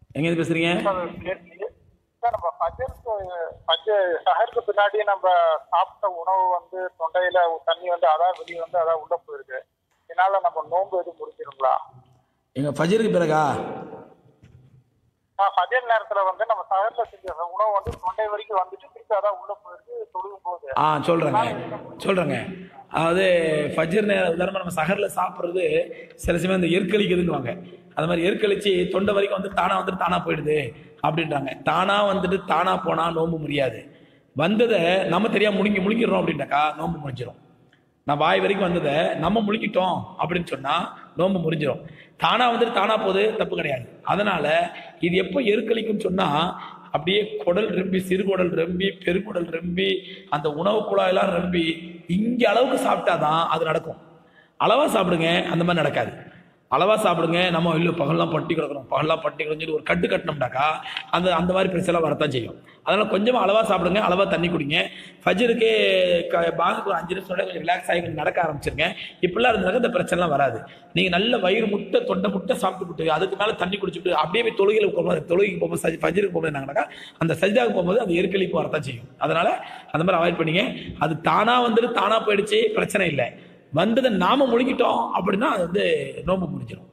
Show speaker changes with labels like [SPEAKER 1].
[SPEAKER 1] எங்கேருந்து பேசுறீங்க
[SPEAKER 2] சார் நம்ம ஃபஜருக்கு ஃபஜர் சஹருக்கு பின்னாடி நம்ம சாப்பிட்ட உணவு வந்து தொண்டையில தண்ணி வந்து அதான் வெளியே வந்து அதான் உள்ள போயிருக்கு இதனால நம்ம நோன்பு எதுவும் முடிஞ்சிருங்களா
[SPEAKER 1] எங்க ஃபஜருக்கு பிறகா
[SPEAKER 2] ஆஹ் ஃபஜர் நேரத்துல வந்து நம்ம சஹர்ல செஞ்ச உணவு வந்து தொண்டை வரைக்கும் வந்துட்டு திருப்பி அதான் உள்ள போயிருக்கு தொழுகும் போது
[SPEAKER 1] ஆ சொல்கிறேங்க சொல்கிறேங்க அதாவது ஃபஜர் நேரம் உதாரணமாக நம்ம சஹரில் சாப்பிட்றது சில சமயம் இந்த எற்கழிக்குதுன்னுவாங்க அது மாதிரி எற்கழிச்சு தொண்டை வரைக்கும் வந்து தானாக வந்துட்டு தானாக போயிடுது அப்படின்றாங்க தானாக வந்துட்டு தானாக போனால் நோன்பு முடியாது வந்ததை நம்ம தெரியாம முழுங்கி முழுங்கிடுறோம் அப்படின்ட்டாக்கா நோன்பு முடிஞ்சிடும் நான் வாய் வரைக்கும் வந்ததை நம்ம முழுக்கிட்டோம் அப்படின்னு சொன்னால் நோன்பு முறிஞ்சிடும் தானா வந்துட்டு தானா போகுது தப்பு கிடையாது அதனால இது எப்போ எருக்களிக்கும்னு சொன்னால் அப்படியே குடல் ரெம்பி சிறுகுடல் ரெம்பி பெருங்குடல் ரெம்பி அந்த உணவு குழாயெல்லாம் ரெம்பி இங்கே அளவுக்கு சாப்பிட்டாதான் அது நடக்கும் அளவா சாப்பிடுங்க அந்த மாதிரி நடக்காது அளவா சாப்பிடுங்க நம்ம இல்லை பகல்லாம் பட்டி கிடக்கணும் பகல்லாம் பட்டி கிடக்குன்னு சொல்லி ஒரு கட்டு கட்டினோம்னாக்கா அந்த அந்த மாதிரி பிரச்சனை வரத்தான் செய்யும் அதனால கொஞ்சமாக அளவா சாப்பிடுங்க அளவா தண்ணி குடிங்க ஃபஜருக்கு க பாங்குக்கு ஒரு அஞ்சு நிமிஷம் முன்னாடி கொஞ்சம் ரிலாக்ஸ் ஆகி கொஞ்சம் நடக்க ஆரம்பிச்சிருங்க இப்படிலாம் இருந்தாக்க இந்த பிரச்சனைலாம் வராது நீங்கள் நல்ல வயிறு முட்டை தொண்டை முட்டை சாப்பிட்டுட்டு அதுக்கு மேலே தண்ணி குடிச்சுட்டு அப்படியே போய் தொழுகையில் போகும்போது தொழுகைக்கு போகும்போது சஜி ஃபஜருக்கு போகும்போது என்னங்கனாக்கா அந்த சஜிதாவுக்கு போகும்போது அந்த எருக்களிப்பு வரத்தான் செய்யும் அதனால அந்த மாதிரி அவாய்ட் பண்ணீங்க அது தானாக வந்துட்டு தானாக போயிடுச்சு பிரச்சனை இல்லை வந்ததை நாம முழுங்கிட்டோம் அப்படின்னா அது வந்து நோம்பு முடிஞ்சிடும்